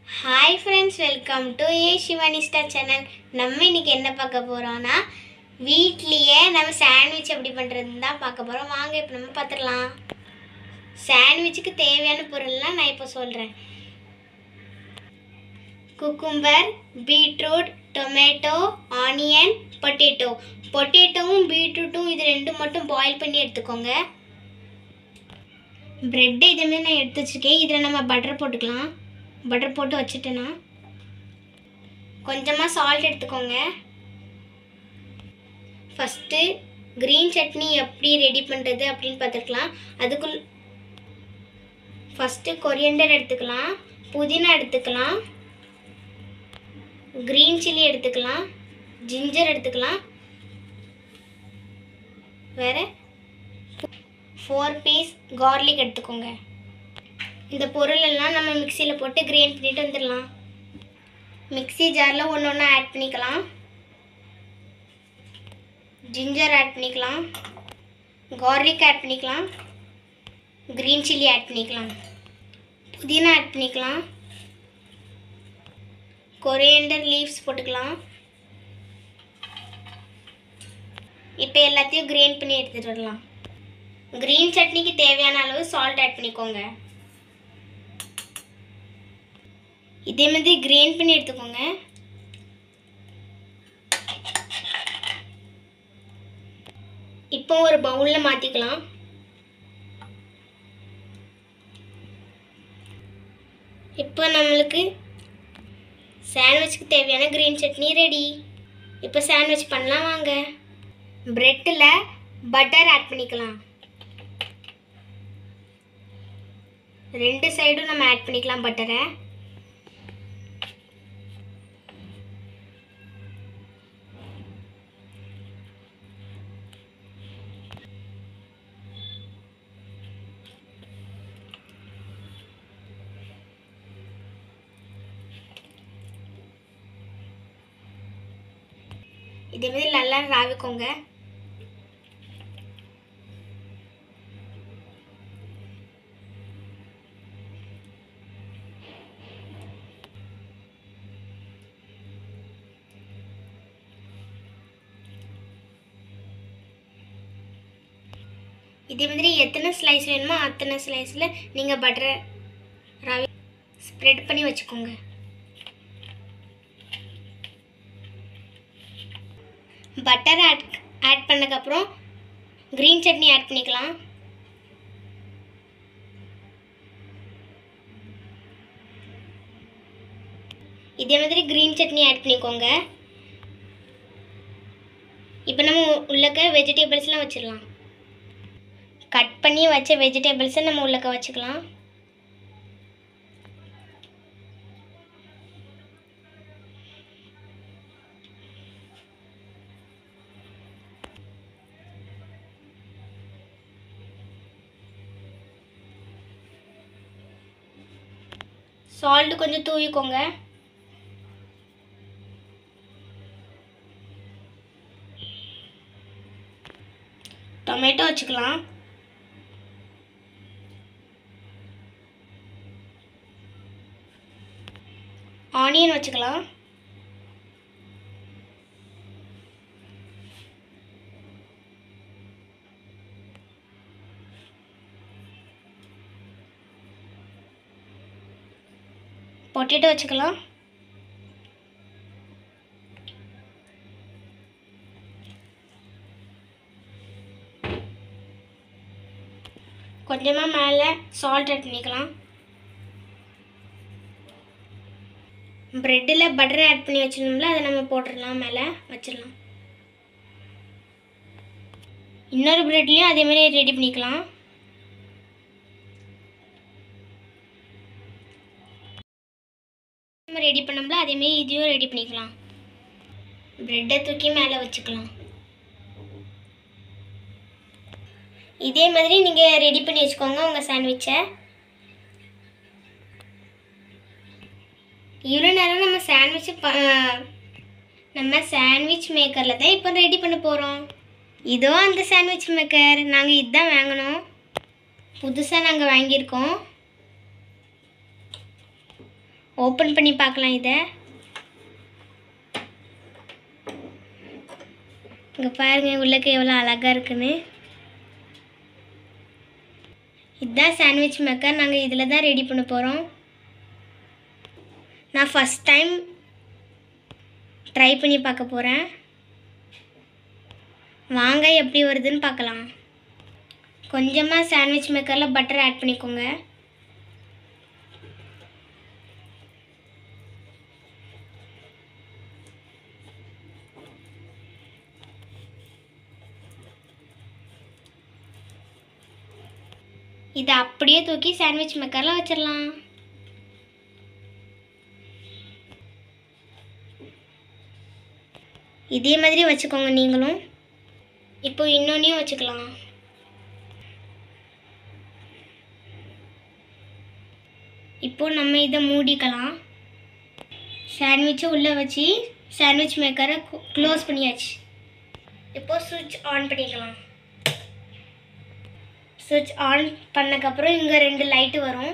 hi friends welcome to a Shivanista channel நம்ம இன்னைக்கு என்ன பார்க்க போகிறோம்னா வீட்லேயே நம்ம சாண்ட்விச் எப்படி பண்ணுறதுன்னு தான் பார்க்க போகிறோம் வாங்க இப்போ நம்ம பார்த்துடலாம் சாண்ட்விச்சுக்கு தேவையான பொருள்லாம் நான் இப்போ சொல்கிறேன் cucumber beetroot tomato onion potato பொட்டேட்டோவும் பீட்ரூட்டும் இது ரெண்டும் மட்டும் பாயில் பண்ணி எடுத்துக்கோங்க ப்ரெட்டு இதுமாரி நான் எடுத்து வச்சுருக்கேன் இதில் நம்ம பட்டர் போட்டுக்கலாம் பட்டர் போட்டு வச்சுட்டேன்னா கொஞ்சமாக சால்ட் எடுத்துக்கோங்க ஃபஸ்ட்டு க்ரீன் சட்னி எப்படி ரெடி பண்ணுறது அப்படின்னு பார்த்துக்கலாம் அதுக்குள் ஃபஸ்ட்டு கொரியண்டர் எடுத்துக்கலாம் புதினா எடுத்துக்கலாம் க்ரீன் சில்லி எடுத்துக்கலாம் ஜிஞ்சர் எடுத்துக்கலாம் வேறு ஃபோர் பீஸ் கார்லிக் எடுத்துக்கோங்க இந்த பொருள் எல்லாம் நம்ம மிக்சியில் போட்டு கிரைண்ட் பண்ணிட்டு வந்துடலாம் மிக்ஸி ஜாரில் ஒன்று ஒன்று ஆட் பண்ணிக்கலாம் ஜிஞ்சர் ஆட் பண்ணிக்கலாம் கார்லிக் ஆட் பண்ணிக்கலாம் க்ரீன் சில்லி ஆட் பண்ணிக்கலாம் புதினா ஆட் பண்ணிக்கலாம் கொரியண்டர் லீவ்ஸ் போட்டுக்கலாம் இப்போ எல்லாத்தையும் கிரைண்ட் பண்ணி எடுத்துகிட்டு வரலாம் க்ரீன் சட்னிக்கு தேவையான அளவு சால்ட் ஆட் பண்ணிக்கோங்க இதே மாதிரி கிரைண்ட் பண்ணி எடுத்துக்கோங்க இப்போ ஒரு பவுலில் மாற்றிக்கலாம் இப்போ நம்மளுக்கு சாண்ட்விச்சுக்கு தேவையான க்ரீன் சட்னி ரெடி இப்போ சாண்ட்விச் பண்ணலாம் வாங்க ப்ரெட்டில் பட்டர் ஆட் பண்ணிக்கலாம் ரெண்டு சைடும் நம்ம ஆட் பண்ணிக்கலாம் பட்டரை இதே மாதிரி நல்லா ராவிக்கோங்க இதே மாதிரி எத்தனை ஸ்லைஸ் வேணுமோ அத்தனை ஸ்லைஸில் நீங்கள் பட்டரை ரவி ஸ்ப்ரெட் பண்ணி வச்சுக்கோங்க பட்டர் ஆட் ஆட் பண்ணதுக்கப்புறம் க்ரீன் சட்னி ஆட் பண்ணிக்கலாம் இதே மாதிரி க்ரீன் சட்னி ஆட் பண்ணிக்கோங்க இப்போ நம்ம உள்ளக்க வெஜிடபிள்ஸ்லாம் வச்சிடலாம் கட் பண்ணி வச்ச வெஜிடபிள்ஸை நம்ம உள்ளக்க வச்சுக்கலாம் சால்ட் கொஞ்சம் தூவிக்கோங்க டொமேட்டோ வச்சுக்கலாம் ஆனியன் வச்சுக்கலாம் பொட்டேட்டோ வச்சுக்கலாம் கொஞ்சமாக மேலே சால்ட் ஆட் பண்ணிக்கலாம் ப்ரெட்டில் பட்டர் ஆட் பண்ணி வச்சிருந்தோம்ல அதை நம்ம போட்டுடலாம் மேலே வச்சிடலாம் இன்னொரு ப்ரெட்லேயும் அதே மாதிரி ரெடி பண்ணிக்கலாம் நம்ம ரெடி பண்ணோம்ல அதேமாரி இதையும் ரெடி பண்ணிக்கலாம் ப்ரெட்டை தூக்கி மேலே வச்சுக்கலாம் இதே மாதிரி நீங்கள் ரெடி பண்ணி வச்சுக்கோங்க உங்கள் சாண்ட்விச்சை இவ்வளோ நேரம் நம்ம சாண்ட்விட்ச் நம்ம சாண்ட்விச் மேக்கரில் தான் இப்போ ரெடி பண்ண போகிறோம் இதோ அந்த சாண்ட்விச் மேக்கர் நாங்கள் இதுதான் வாங்கினோம் புதுசாக நாங்கள் வாங்கியிருக்கோம் ஓப்பன் பண்ணி பார்க்கலாம் இதை இங்கே பாருங்க உள்ளக்கு எவ்வளோ அழகாக இருக்குன்னு இதுதான் சாண்ட்விச் மேக்கர் நாங்கள் இதில் தான் ரெடி பண்ண போகிறோம் நான் ஃபஸ்ட் டைம் ட்ரை பண்ணி பார்க்க போகிறேன் வாங்க எப்படி வருதுன்னு பார்க்கலாம் கொஞ்சமாக சாண்ட்விச் மேக்கரில் பட்டர் ஆட் பண்ணிக்கோங்க இதை அப்படியே தூக்கி சாண்ட்விச் மேக்கரில் வச்சிடலாம் இதே மாதிரி வச்சுக்கோங்க நீங்களும் இப்போ இன்னொன்னையும் வச்சுக்கலாம் இப்போ நம்ம இதை மூடிக்கலாம் சாண்ட்விச்சை உள்ளே வச்சு சாண்ட்விச் மேக்கரை க்ளோஸ் பண்ணியாச்சு இப்போ சுவிட்ச் ஆன் பண்ணிக்கலாம் சுவிட்ச் ஆன் பண்ணக்கப்புறம் இங்கே ரெண்டு லைட்டு வரும்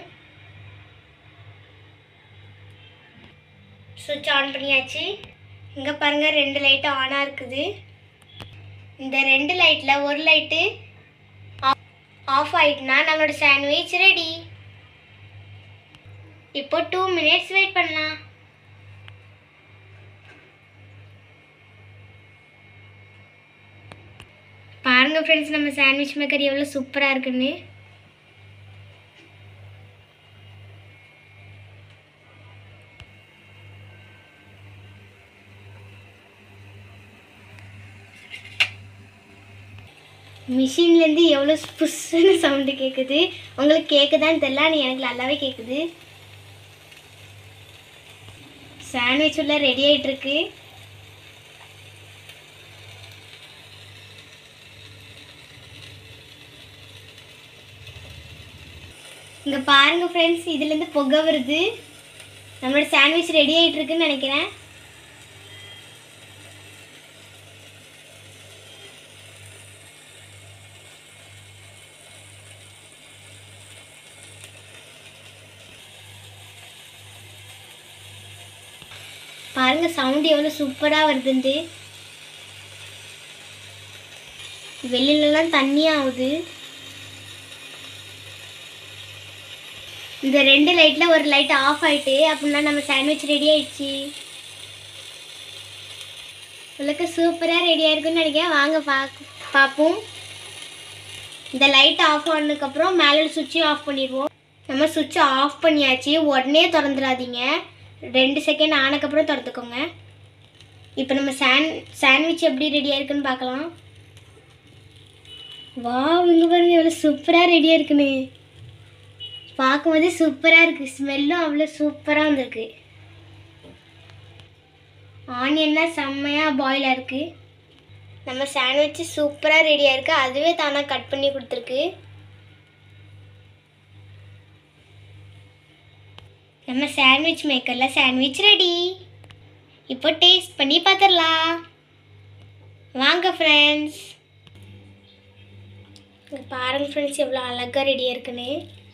சுவிட்ச் ஆன் பண்ணியாச்சு இங்கே பாருங்கள் ரெண்டு லைட்டு ஆனாக இருக்குது இந்த ரெண்டு லைட்டில் ஒரு லைட்டு ஆஃப் ஆயிட்டுனா நம்மளோட சாண்ட்விச் ரெடி இப்போ டூ மினிட்ஸ் வெயிட் பண்ணலாம் பாருங்க ஃப்ரெண்ட்ஸ் நம்ம சாண்ட்விச் மேக்கர் எவ்வளோ சூப்பராக இருக்குன்னு மிஷின்லேருந்து எவ்வளோ புஷ்ஷுன்னு சவுண்டு கேட்குது உங்களுக்கு கேட்குதான்னு தெரியல ஆனால் எனக்கு நல்லாவே கேட்குது சாண்ட்விச் உள்ள ரெடி ஆகிட்டுருக்கு இங்கே பாருங்க ஃப்ரெண்ட்ஸ் இதுலேருந்து புகை வருது நம்மளோட சாண்ட்விச் ரெடி ஆகிட்டு இருக்குன்னு நினைக்கிறேன் பாருங்க சவுண்ட் எவ்வளோ சூப்பராக வருதுன்ட்டு வெளியிலலாம் தண்ணி ஆகுது இந்த ரெண்டு லைட்டில் ஒரு லைட் ஆஃப் ஆயிட்டு அப்படின்னா நம்ம சாண்ட்விச் ரெடி ஆயிடுச்சு உங்களுக்கு சூப்பராக ரெடியாக இருக்குன்னு நினைக்கிறேன் வாங்க பார்க்க பார்ப்போம் இந்த லைட் ஆஃப் ஆனதுக்கப்புறம் மேலே சுவிட்சையும் ஆஃப் பண்ணிடுவோம் நம்ம சுவிட்சை ஆஃப் பண்ணியாச்சு உடனே திறந்துடாதீங்க ரெண்டு செகண்ட் ஆனதுக்கப்புறம் திறந்துக்கோங்க இப்போ நம்ம சாண்ட் சாண்ட்விச் எப்படி ரெடியாக இருக்குன்னு பார்க்கலாம் வா இங்கே பாருங்க எவ்வளோ சூப்பராக ரெடியாக இருக்குன்னு பார்க்கும்போதே சூப்பராக இருக்குது ஸ்மெல்லும் அவ்வளோ சூப்பராக வந்திருக்கு ஆனியன்லாம் செம்மையாக பாயில் இருக்குது நம்ம சாண்ட்விச் சூப்பராக ரெடியாக இருக்குது அதுவே தானாக கட் பண்ணி கொடுத்துருக்கு நம்ம சாண்ட்விச் மேக்கரில் சாண்ட்விச் ரெடி இப்போ டேஸ்ட் பண்ணி பார்த்துடலாம் வாங்க ஃப்ரெண்ட்ஸ் பாருங்க ஃப்ரெண்ட்ஸ் எவ்வளோ அழகாக ரெடியாக இருக்குன்னு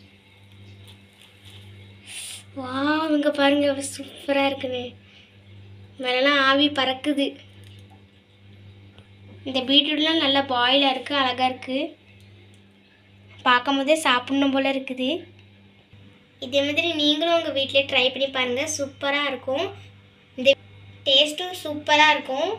வா இங்கே பாருங்க எவ்வளோ சூப்பராக இருக்குன்னு மேலெல்லாம் ஆவி பறக்குது இந்த பீட்ரூட்லாம் நல்லா பாயிலாக இருக்குது அழகாக இருக்குது பார்க்கும் போதே சாப்பிடணும் போல் இருக்குது இதே மாதிரி நீங்களும் உங்கள் வீட்டிலே ட்ரை பண்ணி பாருங்கள் சூப்பராக இருக்கும் இந்த டேஸ்ட்டும் சூப்பராக இருக்கும்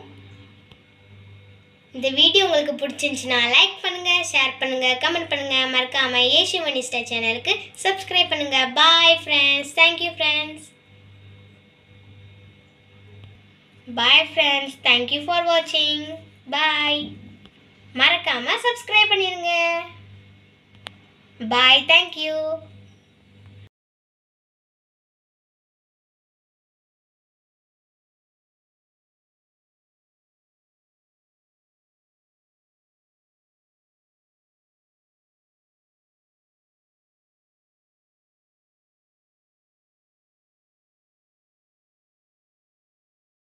இந்த வீடியோ உங்களுக்கு பிடிச்சிருந்துச்சுன்னா லைக் பண்ணுங்கள் ஷேர் பண்ணுங்கள் கமெண்ட் பண்ணுங்கள் மறக்காமல் ஏஷி மனிஸ்டா சேனலுக்கு சப்ஸ்கிரைப் பண்ணுங்கள் bye friends thank you friends bye friends thank you for வாட்சிங் பாய் மறக்காமல் சப்ஸ்கிரைப் பண்ணிடுங்க பாய் தேங்க்யூ